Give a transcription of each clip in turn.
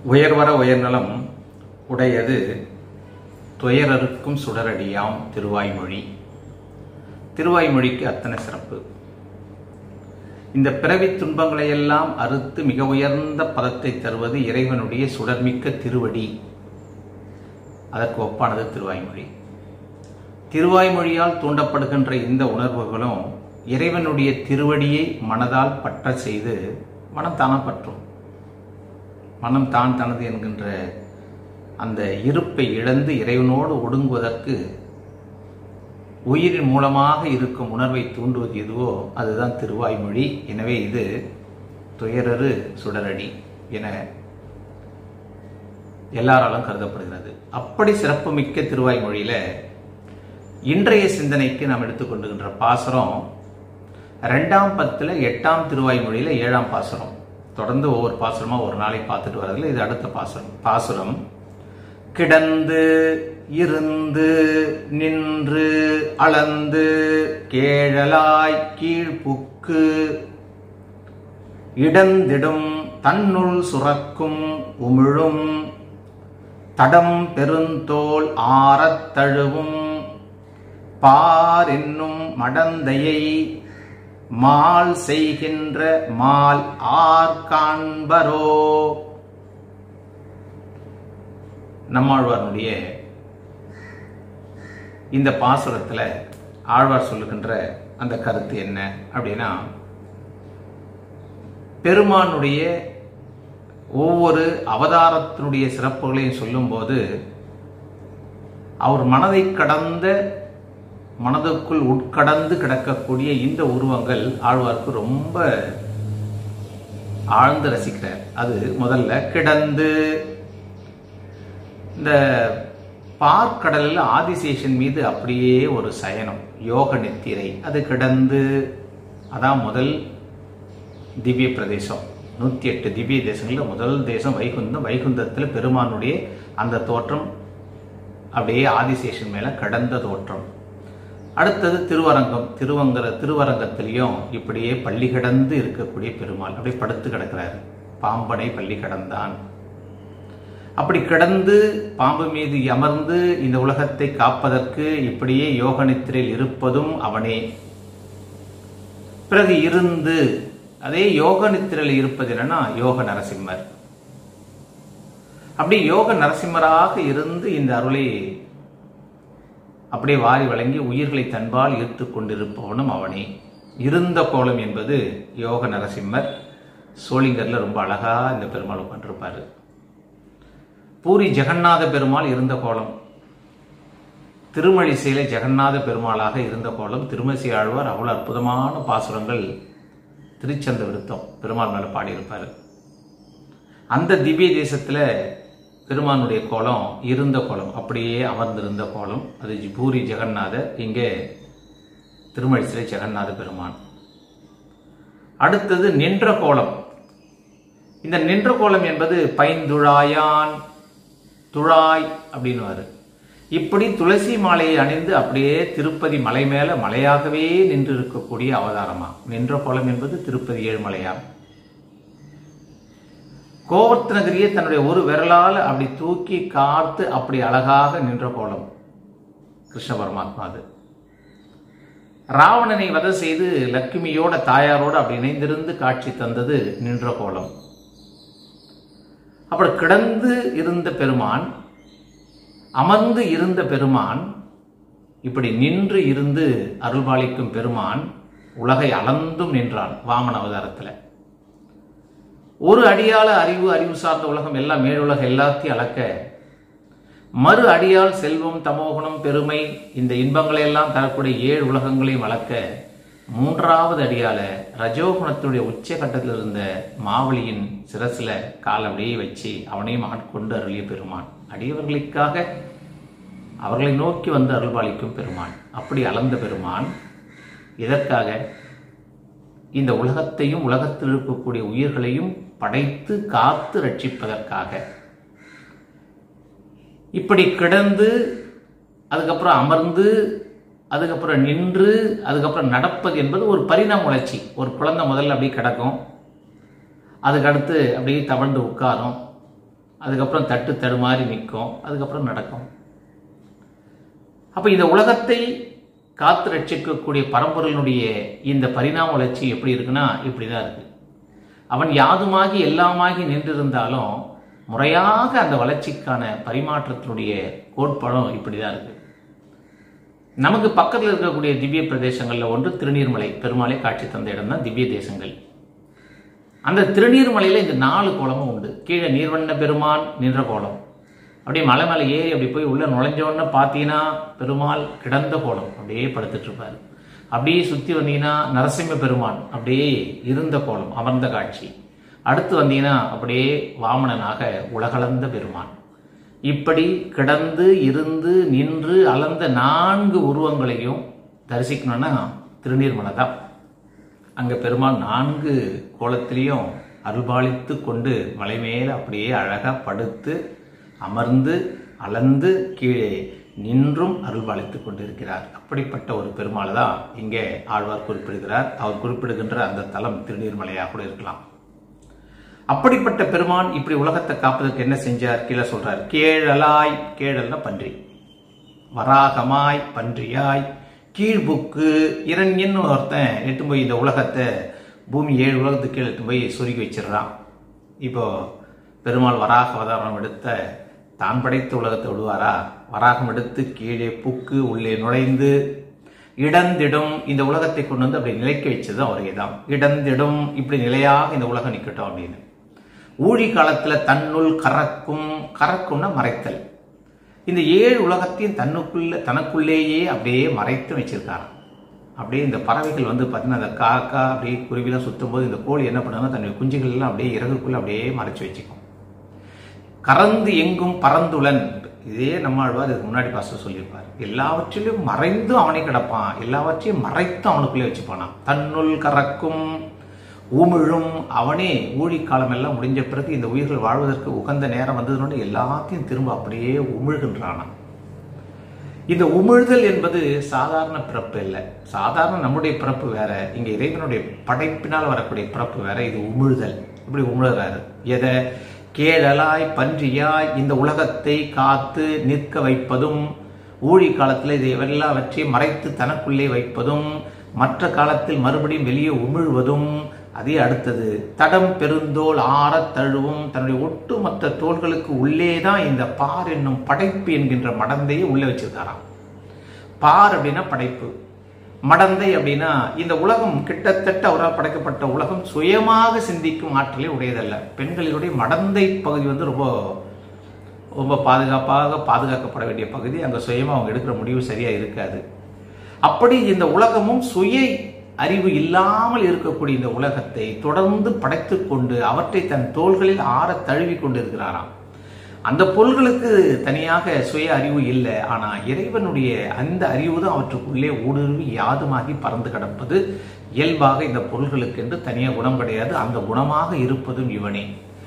உயர்வர உயர்நலம் உடையது துயரறுக்கும் சுடரடியாம் திருவாய்மொழி திருவாய்மொழிக்கு அத்தனை சிறப்பு இந்த பிறவித் துன்பங்களையெல்லாம் அறுத்து மிக உயர்ந்த பதத்தை தருவது இறைவனுடைய சுடர்மிக்க திருவடி அதற்கு ஒப்பானது திருவாய்மொழி திருவாய்மொழியால் தூண்டப்படுகின்ற இந்த உணர்வுகளும் இறைவனுடைய திருவடியை மனதால் பற்ற செய்து மனம் தானா பற்றும் மனம் தான் தனது என்கின்ற அந்த இருப்பை இழந்து இறைவனோடு ஒடுங்குவதற்கு உயிரின் மூலமாக இருக்கும் உணர்வை தூண்டுவது எதுவோ அதுதான் திருவாய்மொழி எனவே இது துயரறு சுடரடி என எல்லாராலும் கருதப்படுகிறது அப்படி சிறப்புமிக்க திருவாய்மொழியில இன்றைய சிந்தனைக்கு நாம் எடுத்துக்கொண்டுகின்ற பாசுரம் ரெண்டாம் பத்துல எட்டாம் திருவாய்மொழியில ஏழாம் பாசுரம் தொடர்ந்து ஒவ்வொரு பாசுரமா ஒரு நாளைக்கு பார்த்துட்டு வரதுல இது அடுத்த பாசுரம் பாசுரம் கிடந்து இருந்து நின்று அளந்து கேழலாய் கீழ்ப்புக்கு இடந்திடும் தன்னுள் சுரக்கும் உமிழும் தடம் பெருந்தோல் ஆறத் தழுவும் பார் என்னும் மடந்தையை மால் செய்கின்ற மால் ஆர் காண்பரோ நம்மாழ்வாருடைய இந்த பாசுரத்துல ஆழ்வார் சொல்லுகின்ற அந்த கருத்து என்ன அப்படின்னா பெருமானுடைய ஒவ்வொரு அவதாரத்தினுடைய சிறப்புகளையும் சொல்லும்போது அவர் மனதை கடந்த மனதுக்குள் உட்கடந்து கிடக்கக்கூடிய இந்த உருவங்கள் ஆழ்வார்க்கு ரொம்ப ஆழ்ந்து ரசிக்கிறார் அது முதல்ல கிடந்து இந்த பார்க்கடலில் ஆதிசேஷன் மீது அப்படியே ஒரு சயனம் யோக நித்திரை அது கிடந்து அதான் முதல் திவ்ய பிரதேசம் நூற்றி எட்டு திவ்ய தேசங்களில் முதல் தேசம் வைகுந்தம் வைகுந்தத்தில் பெருமானுடைய அந்த தோற்றம் அப்படியே ஆதிசேஷன் மேலே கடந்த தோற்றம் அடுத்தது திருவரங்கம் திருவங்கர திருவரங்கத்திலையும் இப்படியே பள்ளி கடந்து இருக்கக்கூடிய பெருமாள் அப்படியே படுத்து கிடக்கிறாரு பாம்பனை பள்ளி கடந்தான் அப்படி கிடந்து பாம்பு மீது அமர்ந்து இந்த உலகத்தை காப்பதற்கு இப்படியே யோக நித்திரையில் இருப்பதும் அவனே பிறகு இருந்து அதே யோக நித்திரையில் இருப்பது என்னன்னா யோக நரசிம்மர் அப்படி யோக நரசிம்மராக இருந்து இந்த அருளை அப்படியே வாரி வழங்கி உயிர்களை தன்பால் ஈர்த்து கொண்டிருப்பவனும் அவனே இருந்த கோலம் என்பது யோக நரசிம்மர் சோளிங்கர்ல ரொம்ப அழகா இந்த பெருமாள் உட்காந்துருப்பாரு பூரி ஜெகநாத பெருமாள் இருந்த கோலம் திருமழிசையில ஜெகநாத பெருமாளாக இருந்த கோலம் திருமசி ஆழ்வார் அவ்வளவு அற்புதமான பாசுரங்கள் திருச்சந்த விருத்தம் பெருமாள் மேல பாடியிருப்பாரு அந்த திவ்ய தேசத்துல பெருமானுடைய கோலம் இருந்த கோலம் அப்படியே அமர்ந்திருந்த கோலம் அது பூரி ஜெகநாதர் இங்கே திருமழிசிலை ஜெகநாத பெருமான் அடுத்தது நின்ற கோலம் இந்த நின்ற கோலம் என்பது பைந்துழாயான் துழாய் அப்படின்னு இப்படி துளசி மாலையை அணிந்து அப்படியே திருப்பதி மலை மேல மலையாகவே நின்று இருக்கக்கூடிய அவதாரமா நின்ற கோலம் என்பது திருப்பதி ஏழுமலையாம் கோவர்த்தனகிரியை தன்னுடைய ஒரு விரலால் அப்படி தூக்கி காத்து அப்படி அழகாக நின்ற கோலம் கிருஷ்ண பரமாத்மா அது ராவணனை வதை செய்து லட்சுமியோட தாயாரோடு அப்படி இணைந்திருந்து காட்சி தந்தது நின்ற கோலம் அப்படி கிடந்து இருந்த பெருமான் அமர்ந்து இருந்த பெருமான் இப்படி நின்று இருந்து அருள்பாலிக்கும் பெருமான் உலகை அளந்தும் நின்றான் வாமன அவதாரத்தில் ஒரு அடியால அறிவு அறிவு சார்ந்த உலகம் எல்லாம் மேலுலக எல்லாத்தையும் அளக்க மறு அடியால் செல்வம் தமோகுணம் பெருமை இந்த இன்பங்களை எல்லாம் தரக்கூடிய ஏழு உலகங்களையும் அளக்க மூன்றாவது அடியால ரஜோகுணத்துடைய உச்ச கட்டத்தில் இருந்த மாவலியின் சிரசில கால் அப்படியே வச்சு அவனையும் ஆட்கொண்டு அருளிய பெருமான் அடியவர்களுக்காக அவர்களை நோக்கி வந்து அருள்பாலிக்கும் பெருமான் அப்படி அளந்த பெருமான் இதற்காக இந்த உலகத்தையும் உலகத்தில் இருக்கக்கூடிய உயிர்களையும் படைத்து காத்து ரட்சிப்பதற்காக இப்படி கிடந்து அதுக்கப்புறம் அமர்ந்து அதுக்கப்புறம் நின்று அதுக்கப்புறம் நடப்பது என்பது ஒரு பரிணாம வளர்ச்சி ஒரு குழந்தை முதல்ல அப்படியே கிடக்கும் அதுக்கடுத்து அப்படியே தவழ்ந்து உட்காரும் அதுக்கப்புறம் தட்டு தடுமாறி நிற்கும் அதுக்கப்புறம் நடக்கும் அப்போ இந்த உலகத்தை காத்து ரட்சிக்கக்கூடிய பரம்பொருளினுடைய இந்த பரிணாம வளர்ச்சி எப்படி இருக்குன்னா இப்படி தான் இருக்கு அவன் யாதுமாகி எல்லாமாகி நின்றிருந்தாலும் முறையாக அந்த வளர்ச்சிக்கான பரிமாற்றத்தினுடைய கோட்பாடும் இப்படி தான் இருக்கு நமக்கு பக்கத்தில் இருக்கக்கூடிய திவ்ய பிரதேசங்களில் ஒன்று திருநீர்மலை பெருமாளை காட்சி தந்த இடம் தான் திவ்ய தேசங்கள் அந்த திருநீர்மலையில் இந்த நாலு கோலமும் உண்டு கீழே நீர்வண்ண பெருமான் நின்ற கோலம் அப்படியே மலை மேலே ஏறி அப்படி போய் உள்ள நுழைஞ்சோடனே பார்த்தீங்கன்னா பெருமாள் கிடந்த கோலம் அப்படியே படுத்துட்டு இருப்பார் அப்படியே சுற்றி வந்தீங்கன்னா நரசிம்ம பெருமான் அப்படியே இருந்த கோலம் அமர்ந்த காட்சி அடுத்து வந்தீங்கன்னா அப்படியே வாமனனாக உலகளந்த பெருமான் இப்படி கிடந்து இருந்து நின்று அளந்த நான்கு உருவங்களையும் தரிசிக்கணும்னா திருநீர்மலை தான் அங்கே பெருமாள் நான்கு கோலத்திலையும் அருள்பாலித்து கொண்டு மலை மேலே அப்படியே அழகாக படுத்து அமர்ந்து அளந்து கீழே நின்றும் அருள்பாலித்து கொண்டிருக்கிறார் அப்படிப்பட்ட ஒரு பெருமாள் தான் இங்கே ஆழ்வார் குறிப்பிடுகிறார் அவர் குறிப்பிடுகின்ற அந்த தலம் திருநீர்மலையாக கூட இருக்கலாம் அப்படிப்பட்ட பெருமான் இப்படி உலகத்தை காப்பதற்கு என்ன செஞ்சார் கீழே சொல்றார் கேழலாய் கேழல்னா பன்றி வராகமாய் பன்றியாய் கீழ்புக்கு இரண்யன்னு ஒருத்தன் எட்டு போய் இந்த உலகத்தை பூமி ஏழு உலகத்துக்கு கீழே எட்டு போய் சொருகி வச்சிடுறான் இப்போ பெருமாள் வராக அவதாரம் எடுத்த தான் படைத்த உலகத்தை விடுவாரா வராகம் எடுத்து கீழே புக்கு உள்ளே நுழைந்து இடந்திடும் இந்த உலகத்தை கொண்டு வந்து அப்படி நிலைக்க வச்சது அவரே தான் இடந்திடும் இப்படி நிலையாக இந்த உலகம் நிற்கட்டும் அப்படின்னு ஊழி காலத்துல தன்னுள் கறக்கும் கறக்கும்னா மறைத்தல் இந்த ஏழு உலகத்தையும் தன்னுக்குள்ள தனக்குள்ளேயே அப்படியே மறைத்து வச்சிருக்காராம் அப்படியே இந்த பறவைகள் வந்து பார்த்தீங்கன்னா அந்த காக்கா அப்படியே குருவிலாம் சுத்தும் போது இந்த கோழி என்ன பண்ணுன்னா தன்னுடைய குஞ்சுகள் எல்லாம் அப்படியே இறகுக்குள்ள அப்படியே மறைச்சு வச்சுக்கும் கறந்து எங்கும் பறந்துளன் இதே நம்மாழ்வார் இதுக்கு முன்னாடி பாச சொல்லியிருப்பார் எல்லாவற்றிலும் மறைந்தும் அவனை கிடப்பான் எல்லாவற்றையும் மறைத்தும் அவனுக்குள்ளே வச்சுப்பானான் தன்னுள் கறக்கும் ஊமிழும் அவனே ஊழி காலம் எல்லாம் முடிஞ்ச பிறகு இந்த உயிர்கள் வாழ்வதற்கு உகந்த நேரம் வந்ததுனோட எல்லாத்தையும் திரும்ப அப்படியே உமிழ்கின்றானாம் இந்த உமிழ்தல் என்பது சாதாரண பிறப்பு இல்லை சாதாரண நம்முடைய பிறப்பு வேற இங்க இறைவனுடைய படைப்பினால் வரக்கூடிய பிறப்பு வேற இது உமிழ்தல் இப்படி உமிழ்கிறாரு எதை கேழலாய் பன்றியாய் இந்த உலகத்தை காத்து நிற்க வைப்பதும் ஊழி காலத்தில் இதை எல்லாவற்றையும் மறைத்து தனக்குள்ளே வைப்பதும் மற்ற காலத்தில் மறுபடியும் வெளியே உமிழ்வதும் அதே அடுத்தது தடம் பெருந்தோல் ஆறத் தழுவும் தன்னுடைய ஒட்டுமொத்த தோள்களுக்கு உள்ளே தான் இந்த பார் என்னும் படைப்பு என்கின்ற மடந்தையை உள்ளே வச்சிருக்காராம் பார் அப்படின்னா படைப்பு மடந்தை அப்படின்னா இந்த உலகம் கிட்டத்தட்ட அவரால் படைக்கப்பட்ட உலகம் சுயமாக சிந்திக்கும் ஆற்றலே உடையதல்ல பெண்களினுடைய மடந்தை பகுதி வந்து ரொம்ப ரொம்ப பாதுகாப்பாக பாதுகாக்கப்பட வேண்டிய பகுதி அங்கே சுயமாக அவங்க எடுக்கிற முடிவு சரியாக இருக்காது அப்படி இந்த உலகமும் சுய அறிவு இல்லாமல் இருக்கக்கூடிய இந்த உலகத்தை தொடர்ந்து படைத்து கொண்டு அவற்றை தன் தோள்களில் ஆற தழுவி கொண்டு இருக்கிறாராம் அந்த பொருள்களுக்கு தனியாக சுய அறிவு இல்லை ஆனா இறைவனுடைய அந்த அறிவு தான் அவற்றுக்குள்ளே ஊடுருவி யாதுமாகி பறந்து கிடப்பது இயல்பாக இந்த பொருள்களுக்கு என்று தனியாக குணம் கிடையாது அந்த குணமாக இருப்பதும் இவனே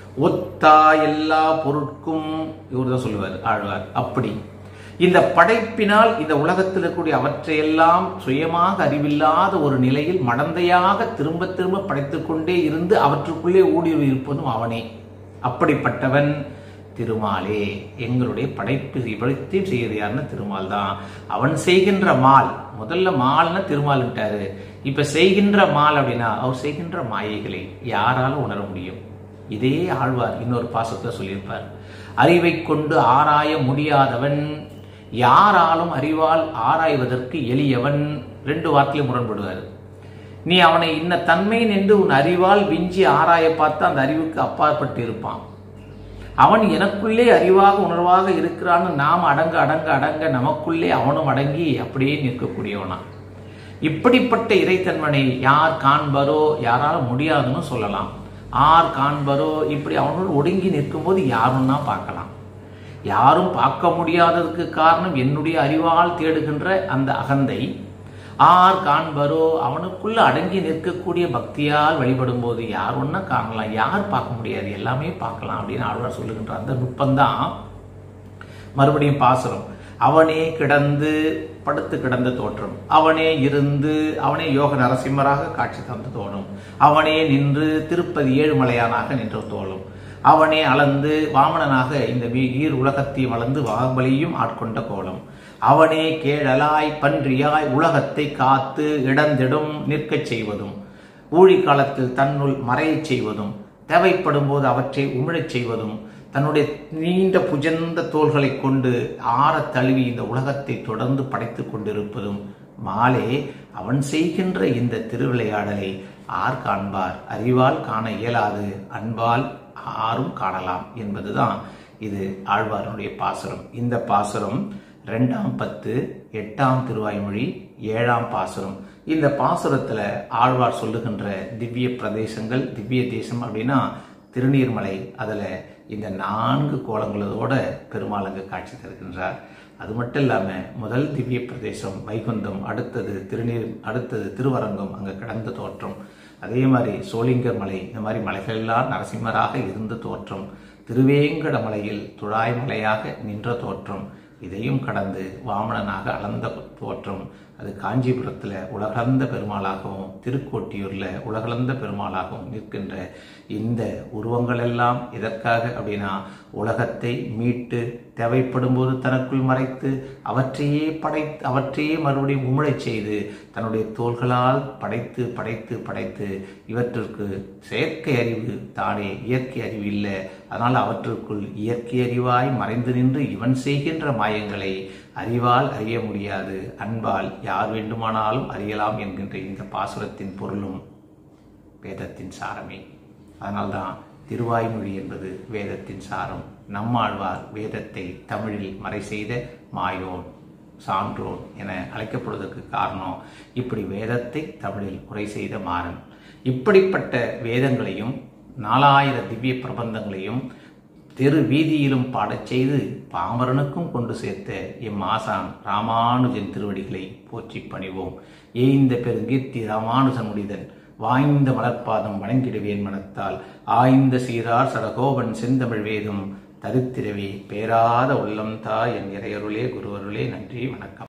ஒத்தா எல்லா பொருட்கும் இவர் தான் சொல்லுவார் ஆழ்வார் அப்படி இந்த படைப்பினால் இந்த உலகத்தில் இருக்கக்கூடிய அவற்றையெல்லாம் சுயமாக அறிவில்லாத ஒரு நிலையில் மடந்தையாக திரும்ப திரும்ப படைத்துக் கொண்டே இருந்து அவற்றுக்குள்ளே ஊடுருவி இருப்பதும் அவனே அப்படிப்பட்டவன் திருமாலே எங்களுடைய படைப்பு இவ்வளத்தையும் செய்யறது யாருன்னா திருமால் தான் அவன் செய்கின்ற மால் முதல்ல மால்னா திருமால்ட்டாரு இப்ப செய்கின்ற மால் அப்படின்னா அவர் செய்கின்ற மாயைகளை யாரால உணர முடியும் இதே ஆழ்வார் இன்னொரு பாசத்தை சொல்லியிருப்பார் அறிவை கொண்டு ஆராய முடியாதவன் யாராலும் அறிவால் ஆராய்வதற்கு எளியவன் ரெண்டு வார்த்தையிலும் முரண்படுவார் நீ அவனை இன்ன தன்மை நின்று உன் அறிவால் விஞ்சி ஆராய பார்த்து அந்த அறிவுக்கு அப்பாற்பட்டு இருப்பான் அவன் எனக்குள்ளே அறிவாக உணர்வாக இருக்கிறான்னு நாம் அடங்க அடங்க அடங்க நமக்குள்ளே அவனும் அடங்கி அப்படியே நிற்கக்கூடியவனா இப்படிப்பட்ட இறைத்தன்மனை யார் காண்பரோ யாரால முடியாதுன்னு சொல்லலாம் ஆர் காண்பரோ இப்படி அவனோடு ஒடுங்கி நிற்கும்போது யாருன்னா பார்க்கலாம் யாரும் பார்க்க முடியாததுக்கு காரணம் என்னுடைய அறிவால் தேடுகின்ற அந்த அகந்தை ஆர் காண்பரோ அவனுக்குள்ள அடங்கி நிற்கக்கூடிய பக்தியால் வழிபடும் போது யார் ஒன்றா காணலாம் யார் பார்க்க முடியாது எல்லாமே பார்க்கலாம் அப்படின்னு ஆழ்வார் சொல்லுகின்ற அந்த நுட்பந்தான் மறுபடியும் பாசுரம் அவனே கிடந்து படுத்து கிடந்த தோற்றம் அவனே இருந்து அவனே யோக நரசிம்மராக காட்சி தந்து தோணும் அவனே நின்று திருப்பதி ஏழுமலையானாக நின்று தோணும் அவனே அளந்து வாமனனாக இந்த வீ- ஈர் உலகத்தையும் அளந்து வாகுபலியும் ஆட்கொண்ட கோலம் அவனே கேழலாய் பன்றியாய் உலகத்தை காத்து இடந்திடும் நிற்கச் செய்வதும் ஊழி காலத்தில் தன்னுள் மறையச் செய்வதும் தேவைப்படும் போது அவற்றை உமிழச் செய்வதும் தன்னுடைய நீண்ட புஜந்த தோள்களை கொண்டு ஆறத் தழுவி இந்த உலகத்தை தொடர்ந்து படைத்துக் கொண்டிருப்பதும் மாலே அவன் செய்கின்ற இந்த திருவிளையாடலை ஆர் காண்பார் அறிவால் காண இயலாது அன்பால் ஆரும் காணலாம் என்பதுதான் இது ஆழ்வாரனுடைய பாசுரம் இந்த பாசுரம் ரெண்டாம் பத்து எட்டாம் திருவாய்மொழி ஏழாம் பாசுரம் இந்த பாசுரத்துல ஆழ்வார் சொல்லுகின்ற திவ்ய பிரதேசங்கள் திவ்ய தேசம் அப்படின்னா திருநீர்மலை அதுல இந்த நான்கு கோலங்களோட பெருமாள் அங்கு காட்சி தருகின்றார் அது மட்டும் இல்லாம முதல் திவ்ய பிரதேசம் வைகுந்தம் அடுத்தது திருநீர் அடுத்தது திருவரங்கம் அங்க கிடந்த தோற்றம் அதே மாதிரி சோளிங்கர் மலை இந்த மாதிரி மலைகளெல்லாம் நரசிம்மராக இருந்த தோற்றம் திருவேங்கட மலையில் துழாய் மலையாக நின்ற தோற்றம் இதையும் கடந்து வாமனனாக அளந்த தோற்றம் அது காஞ்சிபுரத்தில் உலகளந்த பெருமாளாகவும் திருக்கோட்டியூரில் உலகளந்த பெருமாளாகவும் நிற்கின்ற இந்த உருவங்கள் எல்லாம் எதற்காக அப்படின்னா உலகத்தை மீட்டு தேவைப்படும் போது தனக்குள் மறைத்து அவற்றையே படை அவற்றையே மறுபடியும் உமிழச் செய்து தன்னுடைய தோள்களால் படைத்து படைத்து படைத்து இவற்றிற்கு செயற்கை அறிவு தானே இயற்கை அறிவு இல்லை அதனால் அவற்றுக்குள் இயற்கை அறிவாய் மறைந்து நின்று இவன் செய்கின்ற மாயங்களை அறிவால் அறிய முடியாது அன்பால் யார் வேண்டுமானாலும் அறியலாம் என்கின்ற இந்த பாசுரத்தின் பொருளும் வேதத்தின் சாரமே அதனால்தான் திருவாய்மொழி என்பது வேதத்தின் சாரம் நம்மாழ்வார் வேதத்தை தமிழில் மறை செய்த மாயோன் சான்றோன் என அழைக்கப்படுவதற்கு காரணம் இப்படி வேதத்தை தமிழில் உரை செய்த மாறன் இப்படிப்பட்ட வேதங்களையும் நாலாயிர திவ்ய பிரபந்தங்களையும் தெரு வீதியிலும் பாடச் செய்து பாமரனுக்கும் கொண்டு சேர்த்த எம் ஆசான் ராமானுஜன் திருவடிகளை போற்றி பணிவோம் ஏய்ந்த பெருங்கீர்த்தி ராமானுஜன் முடிதன் வாய்ந்த மலர்பாதம் வணங்கிடுவேன் மனத்தால் ஆய்ந்த சீரார் சடகோபன் செந்தமிழ் வேதம் தரித்திரவே பேராத உள்ளம் தா என் இறையருளே குருவருளே நன்றி வணக்கம்